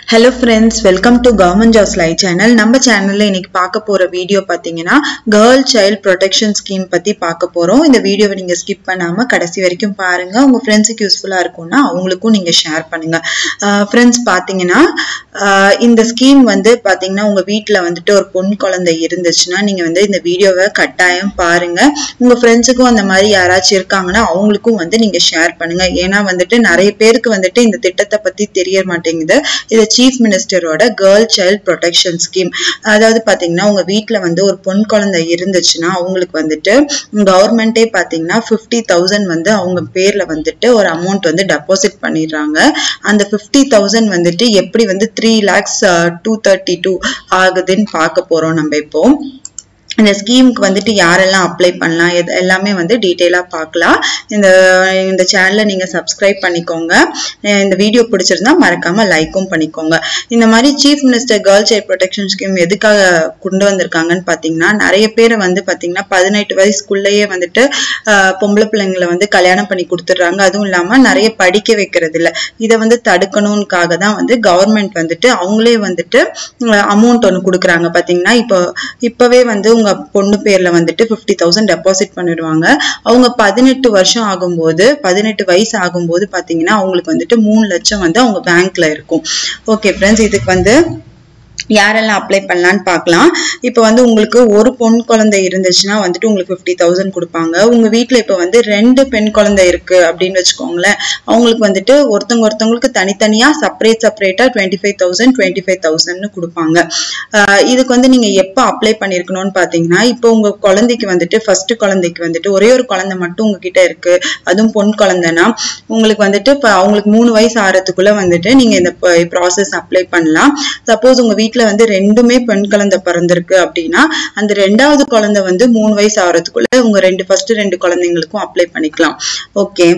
hello friends welcome to government jobs live channel நம்ம சேனல்ல இன்னைக்கு பார்க்க போற வீடியோ பார்த்தீங்கன்னா கேர்ள் சைல்ட் ப்ரொடெக்ஷன் ஸ்கீம் பத்தி பார்க்க போறோம் இந்த வீடியோவை நீங்க ஸ்கிப் பண்ணாம கடைசி வரைக்கும் பாருங்க உங்க ஃப்ரெண்ட்ஸுக்கு யூஸ்ஃபுல்லா இருக்கும்னா அவங்களுக்கும் நீங்க ஷேர் பண்ணுங்க ஃப்ரெண்ட்ஸ் பார்த்தீங்கன்னா ஆஹ் இந்த ஸ்கீம் வந்து பார்த்தீங்கன்னா உங்க வீட்டில் வந்துட்டு ஒரு பொன் குழந்தை இருந்துச்சுன்னா நீங்க வந்து இந்த வீடியோவை கட்டாயம் பாருங்க உங்க ஃப்ரெண்ட்ஸுக்கும் அந்த மாதிரி யாராச்சும் இருக்காங்கன்னா அவங்களுக்கும் வந்து நீங்க ஷேர் பண்ணுங்க ஏன்னா வந்துட்டு நிறைய பேருக்கு வந்துட்டு இந்த திட்டத்தை பத்தி தெரிய மாட்டேங்குது இது சீஃப் மினிஸ்டரோட கேர்ள் சைல்ட் ப்ரொடெக்ஷன் ஸ்கீம் அதாவது பாத்தீங்கன்னா உங்க வீட்ல வந்து ஒரு பொன் குழந்தை இருந்துச்சுன்னா அவங்களுக்கு வந்துட்டு கவர்மெண்டே பாத்தீங்கன்னா ஃபிஃப்டி தௌசண்ட் வந்து அவங்க பேர்ல வந்துட்டு ஒரு அமௌண்ட் வந்து டெபாசிட் பண்ணிடுறாங்க அந்த ஃபிஃப்டி தௌசண்ட் வந்துட்டு எப்படி வந்து three lakhs to thirty two ஆகுதுன்னு பார்க்க போறோம் நம்ம இப்போ இந்த ஸ்கீமுக்கு வந்துட்டு யாரெல்லாம் அப்ளை பண்ணலாம் எது எல்லாமே வந்து டீட்டெயிலாக பார்க்கலாம் இந்த இந்த சேனலை நீங்கள் சப்ஸ்கிரைப் பண்ணிக்கோங்க அஹ் இந்த வீடியோ பிடிச்சிருந்தா மறக்காம லைக்கும் பண்ணிக்கோங்க இந்த மாதிரி chief minister girl child protection scheme எதுக்காக கொண்டு வந்திருக்காங்கன்னு பார்த்தீங்கன்னா நிறைய பேர் வந்து பார்த்தீங்கன்னா பதினெட்டு வயசுக்குள்ளேயே வந்துட்டு அஹ், பொம்பளை பிள்ளைங்களை வந்து கல்யாணம் பண்ணி கொடுத்துட்றாங்க அதுவும் இல்லாமல் நிறைய படிக்க வைக்கிறது இல்லை இதை வந்து தடுக்கணும்னுக்காக தான் வந்து கவர்மெண்ட் வந்துட்டு அவங்களே வந்துட்டு அமௌண்ட் ஒன்று கொடுக்குறாங்க பார்த்தீங்கன்னா இப்போ இப்போவே வந்து உங்க பொண்ணு பேர்ல வந்துட்டு ஃபிஃப்டி தௌசண்ட் டெபாசிட் பண்ணிடுவாங்க அவங்க பதினெட்டு வருஷம் ஆகும்போது பதினெட்டு வயசு ஆகும்போது பார்த்தீங்கன்னா அவங்களுக்கு வந்துட்டு மூணு லட்சம் வந்து அவங்க பேங்க்ல இருக்கும் ஓகே ஃப்ரெண்ட்ஸ் இதுக்கு வந்து யாரெல்லாம் அப்ளை பண்ணலான்னு பார்க்கலாம் இப்போ வந்து உங்களுக்கு ஒரு பொன் குழந்தை இருந்துச்சுன்னா வந்துட்டு உங்களுக்கு ஃபிஃப்டி தௌசண்ட் கொடுப்பாங்க உங்க வீட்டில் இப்போ வந்து ரெண்டு பெண் குழந்தை இருக்கு அப்படின்னு வச்சுக்கோங்களேன் அவங்களுக்கு வந்துட்டு ஒருத்தவங்க ஒருத்தவங்களுக்கு தனித்தனியா செப்பரேட் செப்பரேட்டா twenty five thousand twenty five தௌசண்ட்னு கொடுப்பாங்க ஆஹ் இதுக்கு வந்து நீங்க எப்போ அப்ளை பண்ணிருக்கணும்னு பார்த்தீங்கன்னா இப்போ உங்க குழந்தைக்கு வந்துட்டு ஃபர்ஸ்ட் குழந்தைக்கு வந்துட்டு ஒரே ஒரு குழந்தை மட்டும் உங்ககிட்ட இருக்கு அதுவும் பொன் குழந்தைனா உங்களுக்கு வந்துட்டு இப்போ அவங்களுக்கு மூணு வயசு ஆறதுக்குள்ள வந்துட்டு நீங்க இந்த ப்ராசஸ் அப்ளை பண்ணலாம் சப்போஸ் உங்க வீட்ல வந்து ரெண்டுமே பெண் குழந்தை பிறந்திருக்கு அப்படின்னா அந்த ரெண்டாவது குழந்தை வந்து மூணு வயசு ஆகிறதுக்குள்ள உங்க ரெண்டு ஃபர்ஸ்ட் ரெண்டு குழந்தைங்களுக்கும் அப்ளை பண்ணிக்கலாம் ஓகே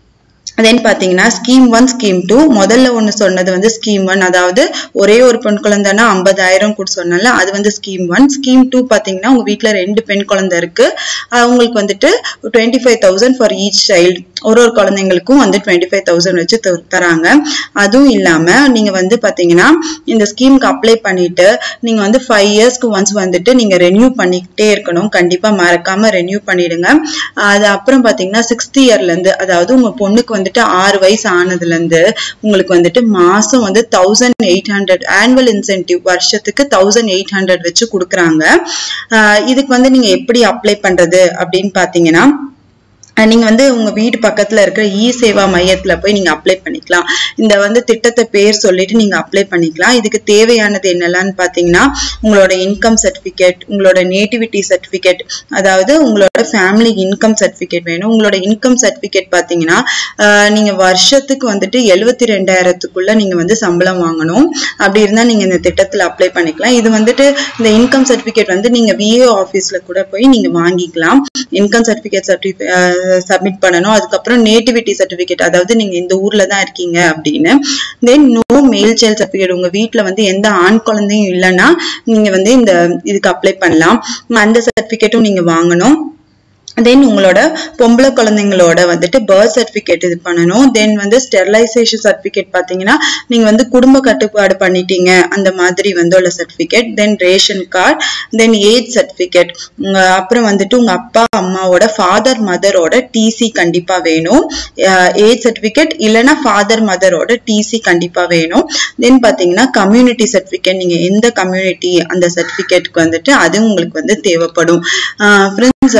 தென் பாத்தீங்கன்னா ஸ்கீம் ஒன் ஸ்கீம் டூ முதல்ல ஒன்று சொன்னது வந்து ஸ்கீம் ஒன் அதாவது ஒரே ஒரு பெண் குழந்தைன்னா ஐம்பதாயிரம் கூட சொன்னல அது வந்து ஸ்கீம் ஒன் ஸ்கீம் டூ பாத்தீங்கன்னா உங்க வீட்ல ரெண்டு பெண் குழந்தை இருக்கு அவங்களுக்கு வந்துட்டு twenty five thousand for each child ஒரு ஒரு குழந்தைங்களுக்கும் வந்து டுவெண்ட்டி ஃபைவ் தௌசண்ட் வச்சு த- தராங்க அதுவும் இல்லாம நீங்க வந்து பாத்தீங்கன்னா இந்த ஸ்கீமுக்கு அப்ளை பண்ணிட்டு நீங்க வந்து ஃபைவ் இயர்ஸ்க்கு ஒன்ஸ் வந்துட்டு நீங்க ரெனியூ பண்ணிக்கிட்டே இருக்கணும் கண்டிப்பா மறக்காம ரெனியூ பண்ணிடுங்க அது அப்புறம் பாத்தீங்கன்னா சிக்ஸ்த் இயர்ல இருந்து அதாவது உங்க பொண்ணுக்கு வந்துட்டு ஆறு வயசு ஆனதுல இருந்து உங்களுக்கு வந்துட்டு மாசம் வந்து thousand eight hundred annual incentive வருஷத்துக்கு தௌசண்ட் எயிட் ஹண்ட்ரட் வச்சு கொடுக்குறாங்க ஆஹ் இதுக்கு வந்து நீங்க எப்படி அப்ளை பண்றது அப்படின்னு பாத்தீங்கன்னா அஹ் நீங்க வந்து உங்க வீடு பக்கத்துல இருக்கிற இ சேவா மையத்துல போய் நீங்க அப்ளை பண்ணிக்கலாம் இந்த வந்து திட்டத்தை பேர் சொல்லிட்டு நீங்க அப்ளை பண்ணிக்கலாம் இதுக்கு தேவையானது என்னெல்லாம் பாத்தீங்கன்னா உங்களோட இன்கம் சர்டிபிகேட் உங்களோட நேட்டிவிட்டி சர்டிபிகேட் அதாவது உங்களோட ஃபேமிலி இன்கம் சர்டிபிகேட் வேணும் உங்களோட இன்கம் சர்டிபிகேட் பாத்தீங்கன்னா அஹ் நீங்க வருஷத்துக்கு வந்துட்டு எழுபத்தி ரெண்டாயிரத்துக்குள்ள நீங்க வந்து சம்பளம் வாங்கணும் அப்படி இருந்தா நீங்க இந்த திட்டத்துல அப்ளை பண்ணிக்கலாம் இது வந்துட்டு இந்த இன்கம் சர்டிபிகேட் வந்து நீங்க விஏ ஆபீஸ்ல கூட போய் நீங்க வாங்கிக்கலாம் இன்கம் சர்டிபிகேட் சப்மிட் பண்ணணும் அதுக்கப்புறம் நேட்டிவிட்டி சர்டிபிகேட் அதாவது நீங்க இந்த ஊர்ல தான் இருக்கீங்க அப்படின்னு then no male child certificate உங்க வீட்ல வந்து எந்த ஆண் குழந்தையும் இல்லைன்னா நீங்க வந்து இந்த இதுக்கு அப்ளை பண்ணலாம் அந்த சர்டிபிகேட்டும் நீங்க வாங்கணும் தென் உங்களோட பொம்பளை குழந்தைங்களோட வந்துட்டு பர்த் சர்டிஃபிகேட் இது பண்ணணும் தென் வந்து ஸ்டெரிலைசேஷன் சர்டிஃபிகேட் பார்த்தீங்கன்னா நீங்கள் வந்து குடும்ப கட்டுப்பாடு பண்ணிட்டீங்க அந்த மாதிரி வந்து உள்ள certificate then ration card then age certificate அப்புறம் வந்துட்டு உங்கள் அப்பா அம்மாவோட ஃபாதர் மதரோட டிசி கண்டிப்பாக வேணும் ஏஜ் சர்டிஃபிகேட் இல்லைன்னா ஃபாதர் மதரோட டிசி கண்டிப்பாக வேணும் தென் பார்த்தீங்கன்னா கம்யூனிட்டி சர்டிஃபிகேட் நீங்கள் எந்த கம்யூனிட்டி அந்த சர்டிஃபிகேட்டுக்கு வந்துட்டு அது உங்களுக்கு வந்து தேவைப்படும் ஃப்ரெண்ட்ஸ்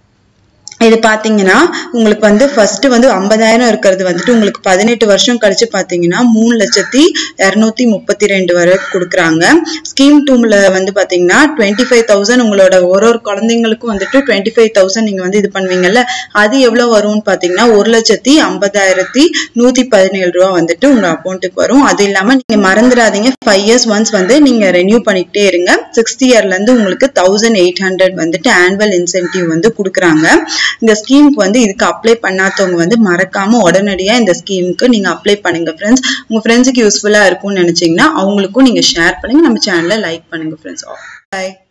இது பாத்தீங்கன்னா உங்களுக்கு வந்து ஃபர்ஸ்ட் வந்து ஐம்பதாயிரம் இருக்கிறது வந்துட்டு உங்களுக்கு பதினெட்டு வருஷம் கழிச்சு பாத்தீங்கன்னா மூணு லட்சத்தி இருநூத்தி முப்பத்தி ரெண்டு வரை கொடுக்குறாங்க ஸ்கீம் டூம்ல வந்து பாத்தீங்கன்னா டுவெண்ட்டி ஃபைவ் தௌசண்ட் உங்களோட ஒரு ஒரு குழந்தைங்களுக்கும் வந்துட்டு டுவெண்ட்டி ஃபைவ் தௌசண்ட் நீங்க வந்து இது பண்ணுவீங்கல்ல அது எவ்வளவு வரும்னு பாத்தீங்கன்னா ஒரு லட்சத்தி ஐம்பதாயிரத்தி நூத்தி பதினேழு ரூபா வந்துட்டு உங்க அக்கௌண்ட்டுக்கு வரும் அது இல்லாம நீங்க மறந்துடாதீங்க ஃபைவ் இயர்ஸ் ஒன்ஸ் வந்து நீங்க ரெனியூ பண்ணிக்கிட்டே இருங்க சிக்ஸ்த் இயர்ல இருந்து உங்களுக்கு தௌசண்ட் எயிட் ஹண்ட்ரட் வந்துட்டு ஆனுவல் இன்சென்டிவ் வந்து கொடுக்குறாங்க இந்த ஸ்கீமுக்கு வந்து இதுக்கு அப்ளை பண்ணாதவங்க வந்து மறக்காம உடனடியா இந்த ஸ்கீமுக்கு நீங்க அப்ளை பண்ணுங்க ஃப்ரெண்ட்ஸ் உங்க ஃப்ரெண்ட்ஸுக்கு யூஸ்ஃபுல்லா இருக்கும்னு நினைச்சீங்கன்னா அவங்களுக்கும் நீங்க ஷேர் பண்ணுங்க நம்ம சேனலை லைக் பண்ணுங்க ஃப்ரெண்ட்ஸ் பாய்